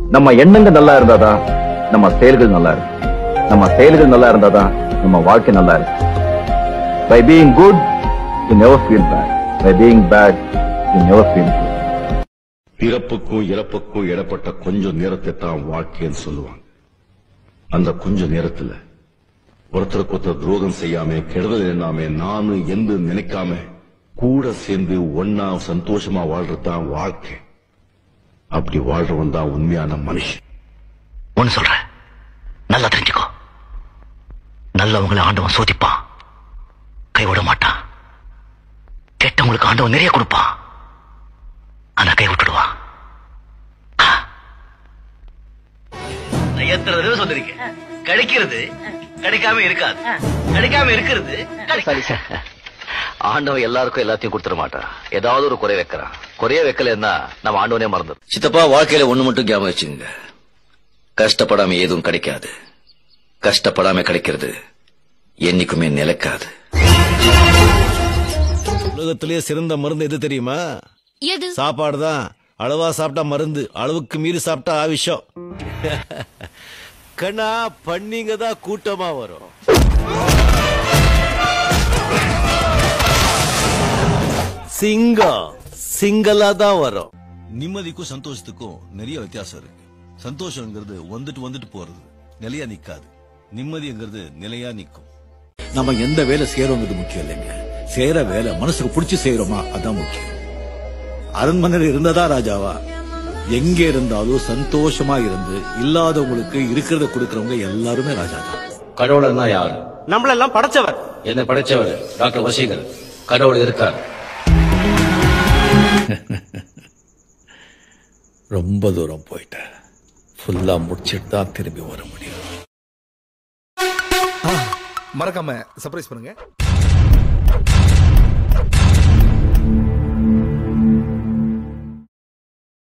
நம்ம எண்ணங்கள் நல்லா இருந்தாதான் நம்ம செயல்கள் நல்லா இருக்கு நம்ம செயல்கள் நல்லா இருந்தாதான் நம்ம வாழ்க்கை நல்லா இருக்கு by being good you never feel bad by being bad you never feel good பிறப்புக்கும் இறப்புக்கும் இடப்பட்ட கொஞ்ச நேரத்தை தான் வாழ்க்கைன்னு சொல்லுவாங்க அந்த கொஞ்ச நேரத்துல ஒருத்தருக்கு ஒருத்தர் துரோகம் செய்யாம கெடுதல் எண்ணாம நானு என்று நினைக்காம கூட சேர்ந்து ஒன்னா சந்தோஷமா வாழ்றது தான் வாழ்க்கை அப்படி வாழ்றவன் தான் உண்மையான மனுஷன் ஒன்னு சொல்றேன் நல்லா தெரிஞ்சுக்கோ நல்லவங்களை ஆண்டவன் சோதிப்பான் கைவிட மாட்டான் கெட்டவங்களுக்கு ஆண்டவன் நிறைய கொடுப்பான் ஆனா கை விட்டுடுவான் எத்தனை தடவை சொல்லிருக்கேன் கிடைக்கிறது கிடைக்காம இருக்காது கிடைக்காம இருக்கிறது ஆண்டவன் எல்லாருக்கும் எல்லாத்தையும் கொடுத்துட மாட்டான் ஏதாவது ஒரு குறை வைக்கிறான் குறைய வைக்கலன்னா நம்ம ஆண்டவனே மறந்துடும் சித்தப்பா வாழ்க்கையில ஒண்ணு மட்டும் ஞாபகம் வச்சுங்க கஷ்டப்படாம எதுவும் கிடைக்காது கஷ்டப்படாம கிடைக்கிறது என்னைக்குமே நிலைக்காது உலகத்திலேயே சிறந்த மருந்து எது தெரியுமா எது சாப்பாடு தான் அளவா சாப்பிட்டா மருந்து அளவுக்கு மீறி சாப்பிட்டா விஷம் கண்ணா பண்ணிங்க தான் கூட்டமா வரும் சிங்கம் சிங்கலா தான் வரும் நிம்மதிக்கும் சந்தோஷத்துக்கும் நிறைய வித்தியாசம் இருக்கு சந்தோஷங்கிறது வந்துட்டு வந்துட்டு போறது நிலையா நிக்காது நிம்மதிங்கிறது நிலையா நிக்கும் நம்ம எந்த வேலை செய்யறோங்கிறது முக்கியம் இல்லைங்க செய்யற வேலை மனசுக்கு பிடிச்சி செய்யறோமா அதான் முக்கியம் அரண்மனையில் இருந்ததா ராஜாவா எங்க இருந்தாலும் சந்தோஷமா இருந்து இல்லாதவங்களுக்கு இருக்கிறத கொடுக்கறவங்க எல்லாருமே ராஜா தான் கடவுள்னா யாரு நம்மளெல்லாம் படைச்சவர் என்ன படைச்சவர் டாக்டர் வசீகர் கடவுள் இருக்கார் ரொம்ப தூரம் போயிட்டேன் ஃபுல்லா முடிச்சிட்டு தான் திரும்பி வர முடியும் மறக்காம சர்ப்ரைஸ் பண்ணுங்க